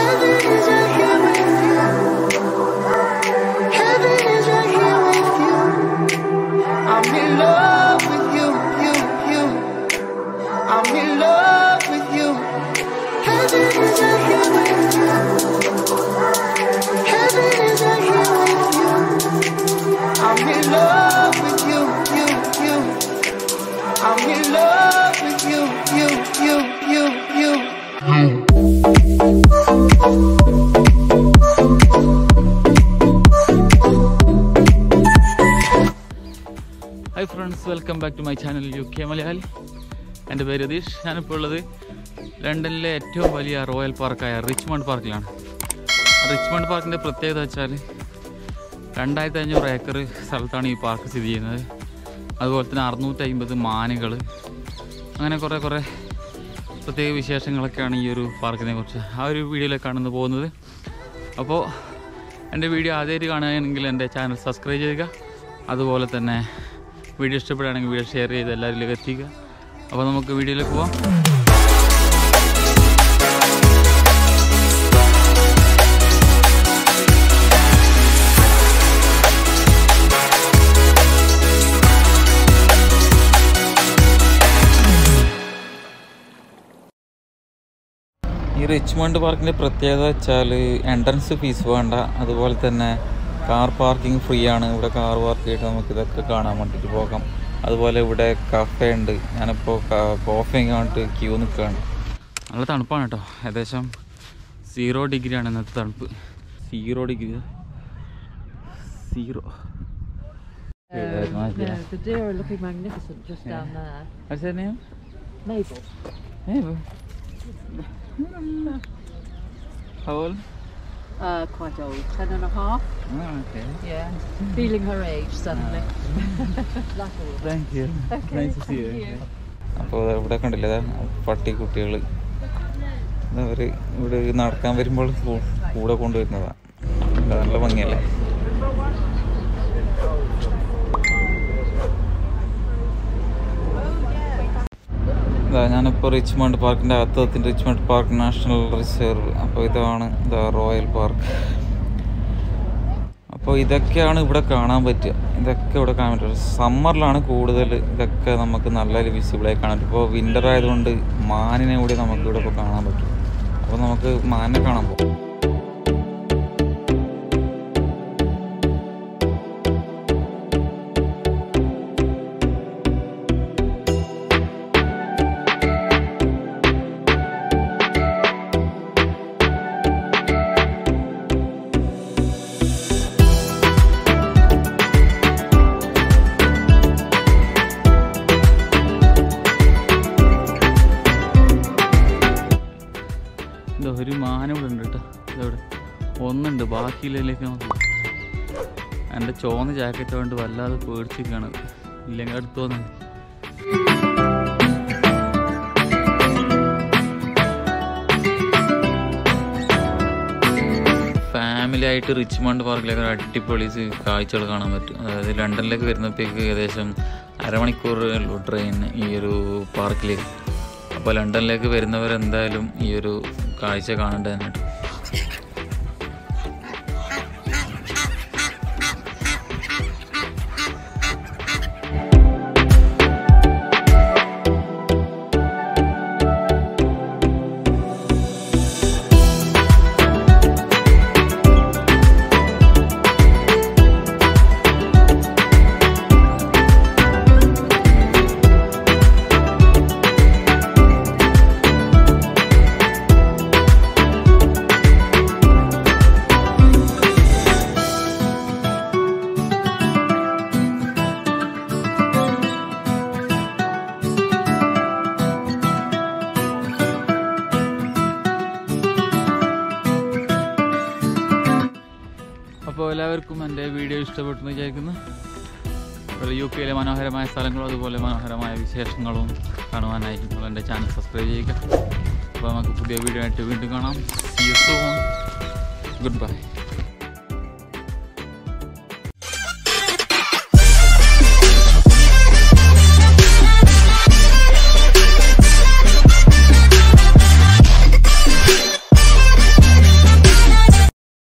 Heaven is right here with you. Heaven is right here with you. I'm in love with you, you, you. I'm in love with you. Heaven is right here with you. Heaven is right here with you. I'm in love with you, you, you. I'm in love with you, you, you, you, you. Hi friends welcome back to my channel U K Malayali എൻ്റെ പേര് രതീഷ് ഞാനിപ്പോൾ ഉള്ളത് ലണ്ടനിലെ ഏറ്റവും വലിയ royal പാർക്കായ Richmond പാർക്കിലാണ് Richmond പാർക്കിൻ്റെ പ്രത്യേകത വെച്ചാൽ രണ്ടായിരത്തി അഞ്ഞൂറ് ഏക്കർ സ്ഥലത്താണ് ഈ പാർക്ക് സ്ഥിതി ചെയ്യുന്നത് അതുപോലെ തന്നെ അറുന്നൂറ്റി അമ്പത് മാനുകൾ അങ്ങനെ കുറേ കുറേ പ്രത്യേക വിശേഷങ്ങളൊക്കെയാണ് ഈ ഒരു പാർക്കിനെ കുറിച്ച് ആ ഒരു വീഡിയോയിലേക്കാണ് ഇന്ന് പോകുന്നത് അപ്പോൾ എൻ്റെ വീഡിയോ ആദ്യമായിട്ട് കാണുകയാണെങ്കിൽ എൻ്റെ ചാനൽ സബ്സ്ക്രൈബ് ചെയ്യുക അതുപോലെ തന്നെ വീഡിയോ ഇഷ്ടപ്പെടുകയാണെങ്കിൽ വീഡിയോ ഷെയർ ചെയ്ത് എല്ലാവരിലേക്ക് എത്തിക്കുക അപ്പോൾ നമുക്ക് വീഡിയോയിലേക്ക് പോവാം ഈ റിച്ച്മണ്ട് പാർക്കിൻ്റെ പ്രത്യേകത വെച്ചാൽ എൻട്രൻസ് ഫീസ് വേണ്ട അതുപോലെ തന്നെ കാർ പാർക്കിംഗ് ഫ്രീ ആണ് ഇവിടെ കാർ പാർക്ക് ചെയ്തിട്ട് നമുക്ക് ഇതൊക്കെ കാണാൻ വേണ്ടിയിട്ട് പോകാം അതുപോലെ ഇവിടെ കഫേ ഉണ്ട് ഞാനിപ്പോൾ കോഫി കാണിട്ട് ക്യൂ നിൽക്കുകയാണ് നല്ല തണുപ്പാണ് കേട്ടോ ഏകദേശം സീറോ ഡിഗ്രിയാണ് ഇന്നത്തെ തണുപ്പ് zero degree zero Um, no, the deer are looking magnificent just down there. Mabel. How old? Uh, quite old. Ten and a half. Oh, okay. Yeah. Feeling her age suddenly. like all of us. Thank you. Okay, nice to see thank you. you. അപ്പോൾ ഇവിടെ കണ്ടില്ലേ ദാ പട്ടിക്കുട്ടികൾ അവർ ഇവിടെ നടക്കാൻ വരുമ്പോൾ കൂ- കൂടെ കൊണ്ടുവരുന്നതാണ് നല്ല ഭംഗിയല്ലേ ഇതാ ഞാനിപ്പോൾ റിച്ച്മണ്ട് പാർക്കിൻ്റെ അകത്തെത്തി റിച്ച്മണ്ട് പാർക്ക് നാഷണൽ റിസർവ് അപ്പോൾ ഇതാണ് ഇതാ റോയൽ പാർക്ക് അപ്പോൾ ഇതൊക്കെയാണ് ഇവിടെ കാണാൻ പറ്റുക ഇതൊക്കെ ഇവിടെ കാണാൻ പറ്റും സമ്മറിലാണ് കൂടുതൽ ഇതൊക്കെ നമുക്ക് നല്ല വിസിബിളായി കാണാൻ പറ്റും ഇപ്പോൾ വിൻ്റർ ആയതുകൊണ്ട് മാനിനെ കൂടി നമുക്ക് ഇവിടെ ഇപ്പോൾ കാണാൻ പറ്റും അപ്പോൾ നമുക്ക് മാനിനെ കാണാൻ പോകും ഇതാ ഒരു മാന ഇവിടെ ഉണ്ട് കേട്ടോ ഇതവിടെ ഒന്നുണ്ട് ബാക്കിയിലേക്ക് നമുക്ക് എൻ്റെ ചോന്ന ജാക്കറ്റ് കൊണ്ട് വല്ലാതെ പേടിച്ചിരിക്കുകയാണ് ഇല്ലെങ്കിൽ അടുത്ത് വന്നു ഫാമിലി ആയിട്ട് റിച്ച്മണ്ട് പാർക്കിലേക്ക് ഒരു അടിപൊളി സ് കാഴ്ചകൾ കാണാൻ പറ്റും അതായത് ലണ്ടനിലേക്ക് വരുന്നപ്പോഴേക്ക് ഏകദേശം അരമണിക്കൂർ ഉള്ളൂ ട്രെയിൻ ഈ ഒരു പാർക്കിലേക്ക് അപ്പോൾ ലണ്ടനിലേക്ക് വരുന്നവരെന്തായാലും ഈ ഒരു കാഴ്ച കാണേണ്ടതാണ് അപ്പോൾ എല്ലാവർക്കും എൻ്റെ വീഡിയോ ഇഷ്ടപ്പെട്ടെന്ന് വിചാരിക്കുന്നു അപ്പോൾ യു കെയിലെ മനോഹരമായ സ്ഥലങ്ങളും അതുപോലെ മനോഹരമായ വിശേഷങ്ങളും കാണുവാനായി നിങ്ങൾ എൻ്റെ ചാനൽ സബ്സ്ക്രൈബ് ചെയ്യുക അപ്പോൾ നമുക്ക് പുതിയ വീഡിയോ ആയിട്ട് വീണ്ടും കാണാം see you soon good by